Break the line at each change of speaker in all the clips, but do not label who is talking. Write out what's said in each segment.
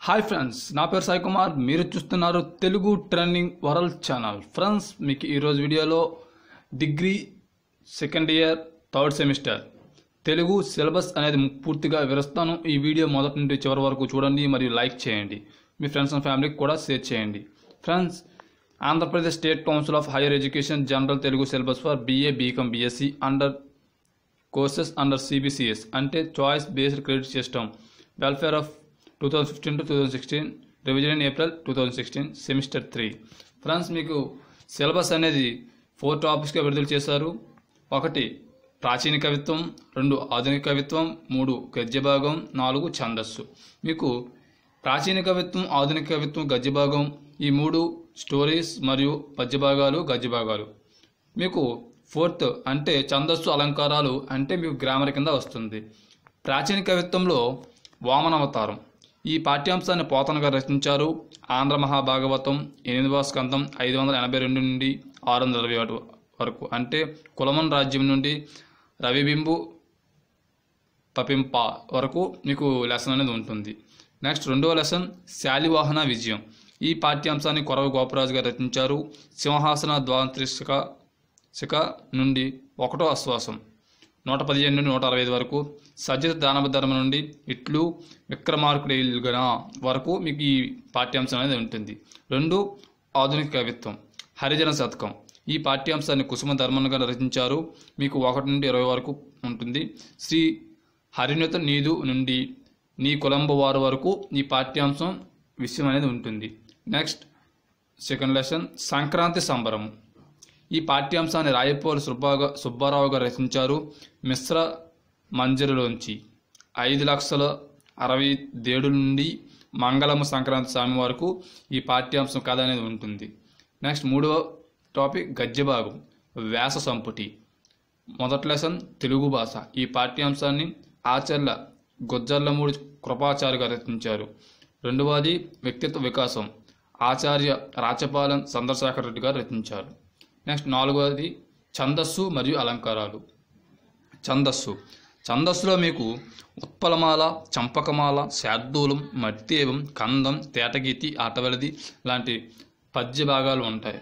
hi friends నా పేరు సాయి కుమార్ మీరు చూస్తున్నారు Telugu trending world channel friends మీకు ఈరోజు వీడియోలో degree second year third semester Telugu syllabus అనేది పూర్తిగా వివరిస్తాను ఈ వీడియో మొదటి నుండి చివరి వరకు చూడండి మరియు లైక్ చేయండి మీ ఫ్రెండ్స్ అండ్ ఫ్యామిలీకి కూడా షేర్ చేయండి friends Andhra Pradesh state council of higher education general Telugu syllabus for BA BCom BSc under courses under CBCS అంటే choice based credit system welfare of two thousand fifteen to two thousand sixteen revision in April two thousand sixteen semester three friends మీకు syllabus అనేది four టాపిక్స్గా విడుదల చేశారు ఒకటి ప్రాచీన కవిత్వం రెండు ఆధునిక కవిత్వం మూడు గద్య భాగం నాలుగు ఛందస్సు మీకు ప్రాచీన కవిత్వం ఆధునిక కవిత్వం గద్య భాగం ఈ మూడు స్టోరీస్ మరియు పద్య భాగాలు గద్య భాగాలు మీకు ఫోర్త్ అంటే ఛందస్సు అలంకారాలు అంటే మీకు గ్రామర్ కింద వస్తుంది ప్రాచీన కవిత్వంలో వామనావతారం ఈ పాఠ్యాంశాన్ని పోతన గారు రచించారు ఆంధ్ర మహాభాగవతం ఎనిమిదవ స్కందం ఐదు వందల ఎనభై రెండు నుండి ఆరు వందల ఇరవై ఒకటి వరకు అంటే కులమన్ రాజ్యం నుండి రవిబింబు తపింప వరకు మీకు లెసన్ అనేది ఉంటుంది నెక్స్ట్ రెండవ లెసన్ శాలివాహన విజయం ఈ పాఠ్యాంశాన్ని కొరవ గోపరాజు గారు రచించారు సింహాసన ద్వాంత్రిశిక శిఖ నుండి ఒకటో ఆశ్వాసం నూట పదిహేను నుండి నూట అరవై ఐదు వరకు సజ్జిత దానవధర్మ నుండి ఇట్లు విక్రమార్కుడిగణ వరకు మీకు ఈ పాఠ్యాంశం అనేది ఉంటుంది రెండు ఆధునిక కవిత్వం హరిజన శతకం ఈ పాఠ్యాంశాన్ని కుసుమ ధర్మన్ గారు రచించారు మీకు ఒకటి నుండి ఇరవై వరకు ఉంటుంది శ్రీ హరిణత నీదు నుండి నీ కులంబ వారు వరకు ఈ పాఠ్యాంశం విషయం అనేది ఉంటుంది నెక్స్ట్ సెకండ్ లెసన్ సంక్రాంతి సంబరం ఈ పాఠ్యాంశాన్ని రాయపోలు సుబ్బాగా సుబ్బారావు గారు రచించారు మిశ్ర మంజరిలోంచి ఐదు లక్షల అరవై ఏడు నుండి మంగళము సంక్రాంతి స్వామి వరకు ఈ పాఠ్యాంశం కథ అనేది ఉంటుంది నెక్స్ట్ మూడవ టాపిక్ గద్య భాగం వ్యాస సంపుటి మొదటి లెసన్ తెలుగు భాష ఈ పాఠ్యాంశాన్ని ఆచర్ల గొజ్జర్లమూడి కృపాచార్య గారు రచించారు రెండవది వ్యక్తిత్వ వికాసం ఆచార్య రాచపాలెం చంద్రశేఖర్ రెడ్డి గారు రచించారు నెక్స్ట్ నాలుగవది ఛందస్సు మరియు అలంకారాలు ఛందస్సు ఛందస్సులో మీకు ఉత్పలమాల చంపకమాల శార్దూలం మట్టేవం కందం తేటగీతి ఆటవెలది లాంటి పద్య భాగాలు ఉంటాయి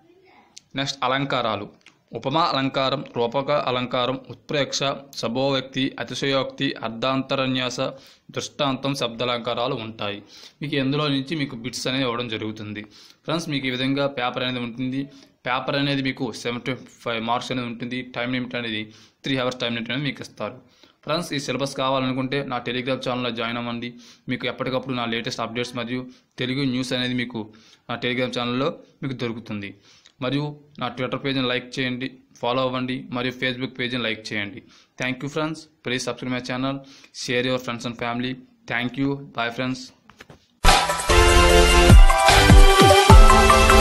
నెక్స్ట్ అలంకారాలు ఉపమా అలంకారం రూపక అలంకారం ఉత్ప్రేక్ష సభోవ్యక్తి అతిశయోక్తి అర్ధాంతరన్యాస దృష్టాంతం శబ్దాలంకారాలు ఉంటాయి మీకు ఎందులో నుంచి మీకు బిట్స్ అనేది ఇవ్వడం జరుగుతుంది ఫ్రెండ్స్ మీకు ఈ విధంగా పేపర్ అనేది ఉంటుంది పేపర్ అనేది మీకు సెవెంటీ ఫైవ్ మార్క్స్ అనేది ఉంటుంది టైం లిమిట్ అనేది త్రీ అవర్స్ టైం లిమిట్ అనేది మీకు ఇస్తారు ఫ్రెండ్స్ ఈ సిలబస్ కావాలనుకుంటే నా టెలిగ్రామ్ ఛానల్లో జాయిన్ అవ్వండి మీకు ఎప్పటికప్పుడు నా లేటెస్ట్ అప్డేట్స్ మరియు తెలుగు న్యూస్ అనేది మీకు నా టెలిగ్రామ్ ఛానల్లో మీకు దొరుకుతుంది మరియు నా ట్విట్టర్ పేజ్ని లైక్ చేయండి ఫాలో అవ్వండి మరియు ఫేస్బుక్ పేజ్ని లైక్ చేయండి thank you friends please subscribe my channel share your friends and family thank you bye friends